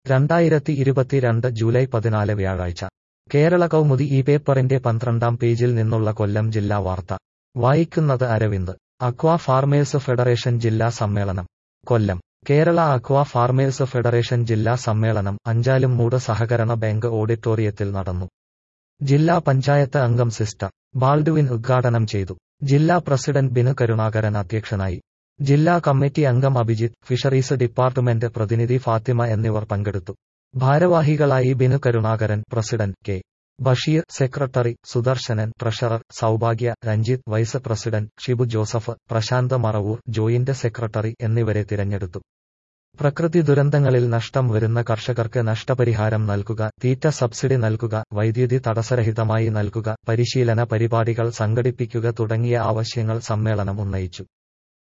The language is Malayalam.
രണ്ടായിരത്തി ഇരുപത്തിരണ്ട് ജൂലൈ പതിനാല് വ്യാഴാഴ്ച കേരള കൗമുദി ഈ പേപ്പറിന്റെ പന്ത്രണ്ടാം പേജിൽ നിന്നുള്ള കൊല്ലം ജില്ലാ വാർത്ത വായിക്കുന്നത് അരവിന്ദ് അക്വാ ഫാർമേഴ്സ് ഫെഡറേഷൻ ജില്ലാ സമ്മേളനം Kollam Kerala aqua farmers federation ജില്ലാ സമ്മേളനം അഞ്ചാലും മൂട് സഹകരണ ബാങ്ക് ഓഡിറ്റോറിയത്തിൽ നടന്നു ജില്ലാ പഞ്ചായത്ത് അംഗം സിസ്റ്റർ ബാൾഡുവിൻ ഉദ്ഘാടനം ചെയ്തു ജില്ലാ പ്രസിഡന്റ് ബിനു കരുണാകരൻ അധ്യക്ഷനായി ജില്ലാ കമ്മിറ്റി അംഗം അഭിജിത്ത് ഫിഷറീസ് ഡിപ്പാർട്ട്മെന്റ് പ്രതിനിധി ഫാത്തിമ എന്നിവർ പങ്കെടുത്തു ഭാരവാഹികളായി Binu Karunakaran president K Basheer secretary Sudarsanan treasurer Soubhagya Ranjith vice president Shibu Joseph Prasanth Maravoor joint secretary എന്നിവരെ തിരഞ്ഞെടുത്തു പ്രകൃതി ദുരന്തങ്ങളിൽ നഷ്ടം വരുന്ന കർഷകർക്ക് നഷ്ടപരിഹാരം നൽകുക തീറ്റ സബ്സിഡി നൽകുക വൈദ്യുതി തടസ്സരഹിതമായി നൽകുക പരിശീലന പരിപാടികൾ സംഘടിപ്പിക്കുക തുടങ്ങിയ ആവശ്യങ്ങൾ സമ്മേളനം ഉന്നയിച്ചു